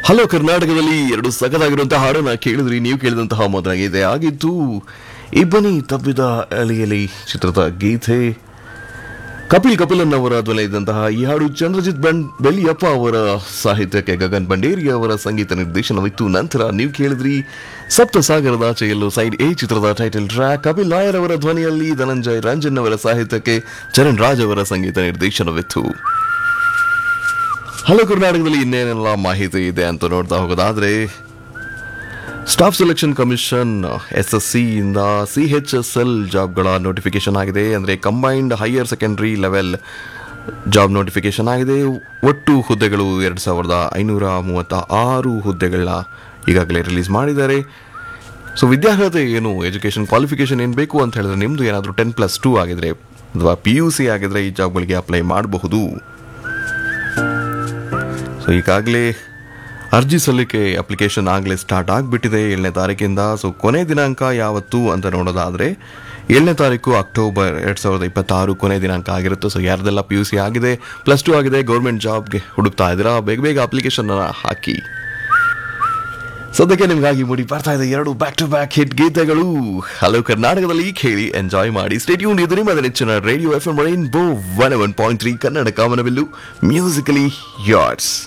hello ಕರ್ನಾಟಕದಲ್ಲಿ ಎರಡು ಸಖತ್ತಾಗಿರುವಂತಹ ಹಾಡನ್ನ ಕೇಳಿದ್ರಿ ನೀವು ಕೇಳಿದಂತಹ ಮೊದಲಾಗಿದೆ ಆಗಿತ್ತು ಇಬ್ಬನಿ ತಬ್ಬಿದ ಅಲಿಯಲಿ ಚಿತ್ರದ ಗೀತೆ ಕಪಿಲ್ ಕಪಿಲನ್ ಅವರ ಧ್ವನಿ ಇದ್ದಂತಹ ಈ ಹಾಡು ಚಂದ್ರಜಿತ್ ಬಂಡ್ ಬೆಳ್ಳಿಯಪ್ಪ ಅವರ ಸಾಹಿತ್ಯಕ್ಕೆ ಗಗನ್ ಬಂಡೇರಿ ಅವರ ಸಂಗೀತ ನಿರ್ದೇಶನವಿತ್ತು ನಂತರ ನೀವು ಕೇಳಿದ್ರಿ ಸಪ್ತ ಸಾಗರದ ಆಚೆಯಲ್ಲೂ ಸೈಡ್ ಎ ಚಿತ್ರದ ಟೈಟಲ್ ಟ್ರ್ಯಾಕ್ ಕಪಿಲ್ ನಾಯರ್ ಅವರ ಧ್ವನಿಯಲ್ಲಿ ಧನಂಜಯ್ ರಂಜನ್ ಅವರ ಸಾಹಿತ್ಯಕ್ಕೆ ಚರಣ್ ರಾಜ್ ಅವರ ಸಂಗೀತ ನಿರ್ದೇಶನವಿತ್ತು ಹಲೋ ಕರ್ನಾಟಕದಲ್ಲಿ ಇನ್ನೇನೆಲ್ಲ ಮಾಹಿತಿ ಇದೆ ಅಂತ ನೋಡ್ತಾ ಹೋಗೋದಾದ್ರೆ staff selection commission S S C ಇಂದ ಸಿ ಎಚ್ ಎಸ್ ಎಲ್ ಜಾಬ್ಗಳ ನೋಟಿಫಿಕೇಶನ್ ಆಗಿದೆ ಅಂದರೆ combined higher secondary level job notification ಆಗಿದೆ ಒಟ್ಟು ಹುದ್ದೆಗಳು ಎರಡು ಸಾವಿರದ ಐನೂರ ಮೂವತ್ತ ಆರು ಹುದ್ದೆಗಳನ್ನ ಈಗಾಗಲೇ ರಿಲೀಸ್ ಮಾಡಿದ್ದಾರೆ ಸೊ ವಿದ್ಯಾರ್ಹತೆ ಏನು ಎಜುಕೇಷನ್ ಕ್ವಾಲಿಫಿಕೇಶನ್ ಏನು ಬೇಕು ಅಂತ ಹೇಳಿದ್ರೆ ನಿಮ್ಮದು ಏನಾದರೂ ಟೆನ್ ಪ್ಲಸ್ ಟೂ ಆಗಿದ್ರೆ ಅಥವಾ ಪಿ ಯು ಸಿ ಆಗಿದ್ರೆ ಈ ಜಾಬ್ಗಳಿಗೆ ಅಪ್ಲೈ ಮಾಡಬಹುದು ಸೊ ಈಗಾಗಲೇ ಅರ್ಜಿ ಸಲ್ಲಿಕೆ ಅಪ್ಲಿಕೇಶನ್ ಆಗಲೇ ಸ್ಟಾರ್ಟ್ ಆಗಿಬಿಟ್ಟಿದೆ ಏಳನೇ ತಾರೀಕಿಂದ ಸೊ ಕೊನೆ ದಿನಾಂಕ ಯಾವತ್ತು ಅಂತ ನೋಡೋದಾದರೆ ಏಳನೇ ತಾರೀಕು ಅಕ್ಟೋಬರ್ ಎರಡು ಸಾವಿರದ ಇಪ್ಪತ್ತಾರು ಕೊನೆ ದಿನಾಂಕ ಆಗಿರುತ್ತೆ ಸೊ ಯಾರ್ದೆಲ್ಲ ಪಿ ಯು ಸಿ ಆಗಿದೆ ಪ್ಲಸ್ ಟು ಆಗಿದೆ ಗೌರ್ಮೆಂಟ್ ಜಾಬ್ಗೆ ಹುಡುಕ್ತಾ ಇದ್ದೀರಾ ಬೇಗ ಬೇಗ ಅಪ್ಲಿಕೇಶನ್ ಹಾಕಿ ಸದ್ಯಕ್ಕೆ ನಿಮಗಾಗಿ ಮೂಡಿ ಬರ್ತಾ ಇದೆ ಎರಡು ಬ್ಯಾಕ್ ಟು ಬ್ಯಾಕ್ ಹಿಟ್ ಗೀತೆಗಳು ಹಲೋ ಕರ್ನಾಟಕದಲ್ಲಿ ಕೇಳಿ ಎಂಜಾಯ್ ಮಾಡಿ ಸ್ಟೇಟ್ಯೂನ್ ಇದು ನಿಮ್ಮ ನೆಚ್ಚಿನ radio F M rainbow one one point three Kannada ಕಾಮನಬಿಲ್ಲು ಮ್ಯೂಸಿಕಲಿ ಯಾರ್ಡ್ಸ್